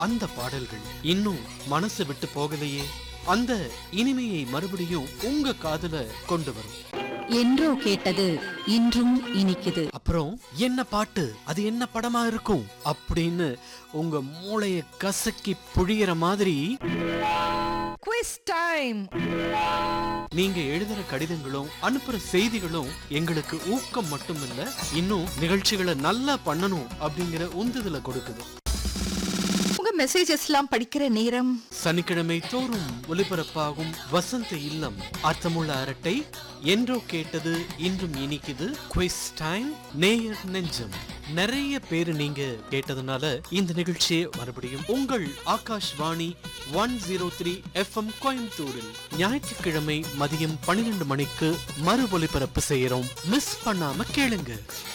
அந்த பாடல்கள் இன்னும் மனசு விட்டு போகலையே அந்த இனிமையை மறுபடியும் உங்க காதுல கொண்டு வரும் என்றோ கேட்டது இன்றும் இனிக்குது அப்புறம் என்ன பாட்டு அது என்ன படமா இருக்கும் அப்படின்னு உங்க மூளைய கசக்கி புழியிற மாதிரி குவிஸ் டைம் நீங்க எழுதுற கடிதங்களும் அனுப்புற செய்திகளும் எங்களுக்கு ஊக்கம் மட்டும் இல்ல இன்னும் நிகழ்ச்சிகளை நல்லா பண்ணணும் அப்படிங்கிற உந்துதலை கொடுக்குது உங்க மெசேஜஸ்லாம் படிக்கிற நேரம் சனிக்கிழமை தோறும் ஒலிபரப்பாகும் வசந்த இல்லம் அர்த்தமுள்ள அரட்டை என்றோ கேட்டது இன்றும் இனிக்குது குவிஸ் டைம் நேயர் நெஞ்சம் நிறைய பேரு நீங்க கேட்டதுனால இந்த நிகழ்ச்சியை மறுபடியும் உங்கள் Akashvani one zero three FM கோயம்புத்தூரில் ஞாயிற்றுக்கிழமை மதியம் பன்னிரெண்டு மணிக்கு மறு ஒலிபரப்பு செய்யறோம் மிஸ் பண்ணாம கேளுங்க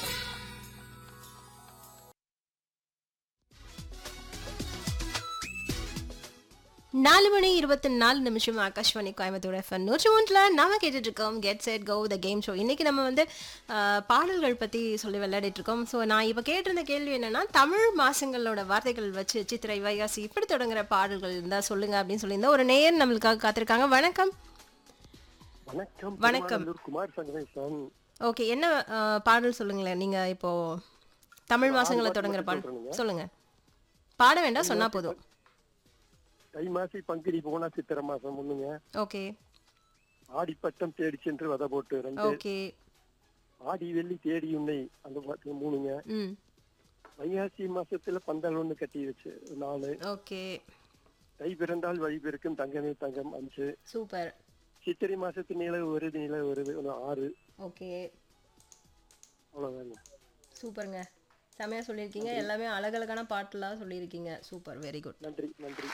நாலு மணி இருபத்தி நாலு நிமிஷம் ஆகாஷ்வாணி கோயம்புத்தூர் எஃப்எம் நூற்றி ஒன்றில் நாம கேட்டுட்டு இருக்கோம் get set go the game show இன்னைக்கு நம்ம வந்து ஆஹ், பாடல்கள் பற்றி சொல்லி விளையாடிட்டு இருக்கோம் ஸோ நான் இப்போ கேட்டிருந்த கேள்வி என்னன்னா தமிழ் மாசங்களோட வார்த்தைகள் வச்சு சித்திரை வைகாசி இப்படி தொடங்குற பாடல்கள் இருந்தால் சொல்லுங்க அப்படின்னு சொல்லியிருந்தா ஒரு நேயர் நம்மளுக்காக காத்திருக்காங்க வணக்கம் வணக்கம் வணக்கம். பெருமாநல்லூர் குமார் சங்கரேசன் ஓகே என்ன ஆஹ், பாடல் சொல்லுங்களேன் நீங்க இப்போ தமிழ் மாசங்களை பாட்டு தொடங்குற மட்டும் பாடல் சொல்றேனுங்க. சொல்லுங்க பாட வேண்டாம் சொன்னா போதும் தை மாசி பங்குனி போனா சித்திரை மாசம் ஒண்ணுங்க ஓகே ஆடிப்பட்டம் தேடி சென்று வத போட்டு ரெண்டு ஓகே ஆடி வெள்ளி தேடி உன்னை அந்த பாட்டு மூணுங்க ம் வைகாசி மாசத்துல பந்தல் ஒண்ணு கட்டி வச்சு நாலு ஓகே தை பிறந்தால் வழி பெருக்கும் தங்கமே தங்கம் அஞ்சு சூப்பர் சித்திரை மாசத்து நிலவு வருது நிலவு வருது ஒண்ணு ஆறு ஓகே அவ்வளவுதாங்க சூப்பருங்க செமையா சொல்லியிருக்கீங்க எல்லாமே அழகழகான பாட்டுலாம் சொல்லியிருக்கீங்க சூப்பர் வெரி குட் நன்றி நன்றி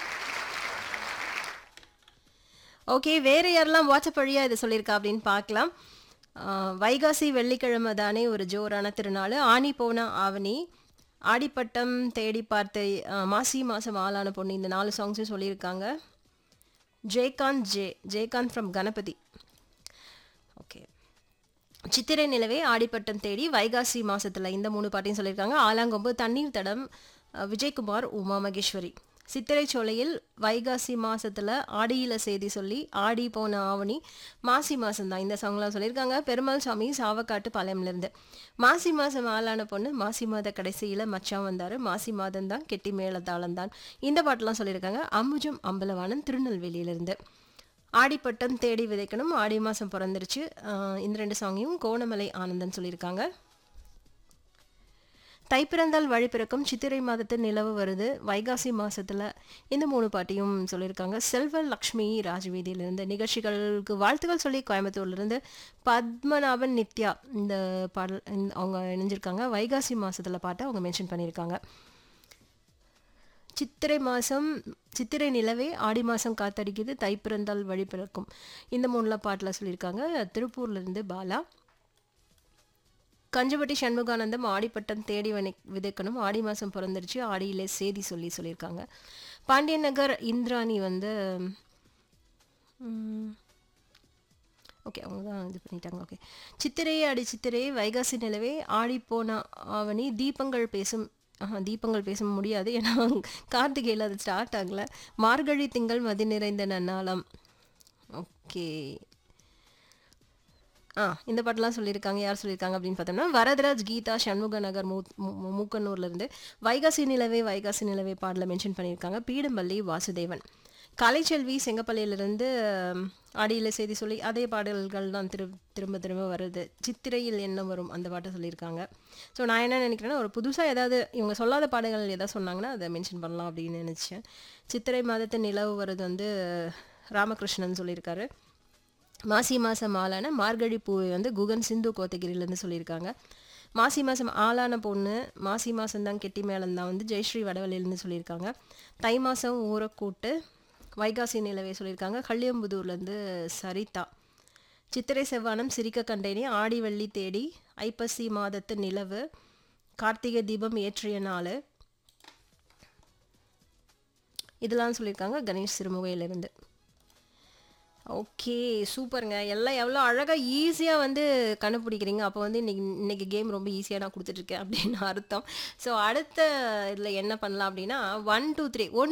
ஓகே வேற யாரெல்லாம் வாட்ஸ்அப் வழியா இதை சொல்லியிருக்கா அப்படின்னு பார்க்கலாம் ஆஹ், வைகாசி வெள்ளிக்கிழமை தானே ஒரு ஜோரான திருநாள் ஆனி போன ஆவணி ஆடிப்பட்டம் தேடி பார்த்து ஆஹ், மாசி மாசம் ஆளான பொண்ணு இந்த நாலு சாங்ஸும் சொல்லியிருக்காங்க Jayakanth J Jayakanth from Ganapathi okay சித்திரை நிலவே ஆடிப்பட்டம் தேடி வைகாசி மாசத்துல இந்த மூணு பாட்டையும் சொல்லியிருக்காங்க ஆலாங்கொம்பு தண்ணீர் தடம் அஹ், விஜயகுமார் உமா மகேஸ்வரி சித்திரை சோலையில் வைகாசி மாசத்துல ஆடியில செய்தி சொல்லி ஆடி போன ஆவணி மாசி மாசம் தான் இந்த சாங்லாம் சொல்லியிருக்காங்க பெருமாள் சாமி சாவக்காட்டு பாளையம்ல இருந்து மாசி மாசம் ஆளான பொண்ணு மாசி மாத கடைசியில மச்சான் வந்தாரு மாசி மாதம் தான் கெட்டி மேள தாளம் தான் இந்த பாட்டெல்லாம் சொல்லியிருக்காங்க அம்புஜம் அம்பலவாணன் திருநெல்வேலியிலிருந்து ஆடிப்பட்டம் தேடி விதைக்கணும் ஆடி மாதம் பிறந்துருச்சு ஆஹ் இந்த ரெண்டு சாங்கையும் கோணமலை ஆனந்தன் சொல்லியிருக்காங்க தை பிறந்தால் வழி பிறக்கும் சித்திரை மாதத்து நிலவு வருது வைகாசி மாசத்துல இந்த மூணு பாட்டையும் சொல்லியிருக்காங்க செல்வ லக்ஷ்மி ராஜவீதியிலிருந்து நிகழ்ச்சிகளுக்கு வாழ்த்துக்கள் சொல்லி கோயம்புத்தூர்லேருந்து பத்மநாபன் நித்யா இந்த பாடல் இந்த- அவங்க இணைஞ்சிருக்காங்க வைகாசி மாசத்துல பாட்டை அவங்க மென்ஷன் பண்ணியிருக்காங்க சித்திரை மாதம் சித்திரை நிலவே ஆடி மாதம் காத்தடிக்குது தை பிறந்தால் வழி பிறக்கும் இந்த மூணுல பாட்டில் சொல்லியிருக்காங்க திருப்பூர்லேருந்து பாலா கஞ்சப்பட்டி சண்முகானந்தம் ஆடிப்பட்டம் தேடி வனை விதைக்கணும் ஆடி மாதம் பிறந்துருச்சு ஆடியிலே சேதி சொல்லி சொல்லியிருக்காங்க பாண்டியன் நகர் இந்திராணி வந்து ஓகே அவங்க தான் இது பண்ணிட்டாங்க ஓகே சித்திரையே அடி சித்திரையே வைகாசி நிலவே ஆடி போன ஆவணி தீபங்கள் பேசும் ஆஹா, தீபங்கள் பேச முடியாது ஏன்னா கார்த்திகையில் அது ஸ்டார்ட் ஆகல மார்கழி திங்கள் மதி நிறைந்த நன்னாளம் ஓகே ஆ இந்த பாட்டெல்லாம் சொல்லியிருக்காங்க யார் சொல்லியிருக்காங்க அப்படின்னு பார்த்தோம்னா வரதராஜ் கீதா சண்முக நகர் மூ மூ- மூக்கனூர்ல இருந்து வைகாசி நிலவே வைகாசி நிலவே பாடல மென்ஷன் பண்ணியிருக்காங்க பீடம்பள்ளி வாசுதேவன் கலைச்செல்வி செங்கப்பள்ளியிலிருந்து ஆம், ஆடியில செய்தி சொல்லி அதே பாடல்கள் தான் திரு திரும்ப திரும்ப வருது சித்திரையில் என்ன வரும் அந்த பாட்டை சொல்லியிருக்காங்க ஸோ நான் என்ன நினைக்கிறேன்னா ஒரு புதுசாக ஏதாவது இவங்க சொல்லாத பாடல்கள் ஏதாவது சொன்னாங்கன்னா அதை மென்ஷன் பண்ணலாம் அப்படின்னு நினச்சேன் சித்திரை மாதத்து நிலவு வருது வந்து ராமகிருஷ்ணன் சொல்லியிருக்காரு மாசி மாதம் ஆளான மார்கழி பூவை வந்து குகன் சிந்து கோத்தகிரிலேருந்து சொல்லியிருக்காங்க மாசி மாதம் ஆளான பொண்ணு மாசி மாதம் தான் கெட்டி மேளம் தான் வந்து ஜெயஸ்ரீ வடவழியிலேருந்து சொல்லியிருக்காங்க தை மாதம் ஊறக்கூட்டு வைகாசி நிலவே சொல்லியிருக்காங்க கள்ளியம்புதூர்லேருந்து சரிதா சித்திரை செவ்வானம் சிரிக்க கண்டேனே ஆடி வெள்ளி தேடி ஐப்பசி மாதத்து நிலவு கார்த்திகை தீபம் ஏற்றிய நாள் இதெல்லாம் சொல்லியிருக்காங்க கணேஷ் சிறுமுகையிலிருந்து ஓகே சூப்பருங்க எல்லாம் எவ்வளோ அழகாக ஈஸியாக வந்து கண்டுபிடிக்கிறீங்க அப்போ வந்து இன்னைக்கு இன்னைக்கு கேம் ரொம்ப ஈஸியாக நான் கொடுத்துட்ருக்கேன் அப்படின்னு அர்த்தம் ஸோ அடுத்த இதில் என்ன பண்ணலாம் அப்படின்னா ஒன் டூ த்ரீ ஒன்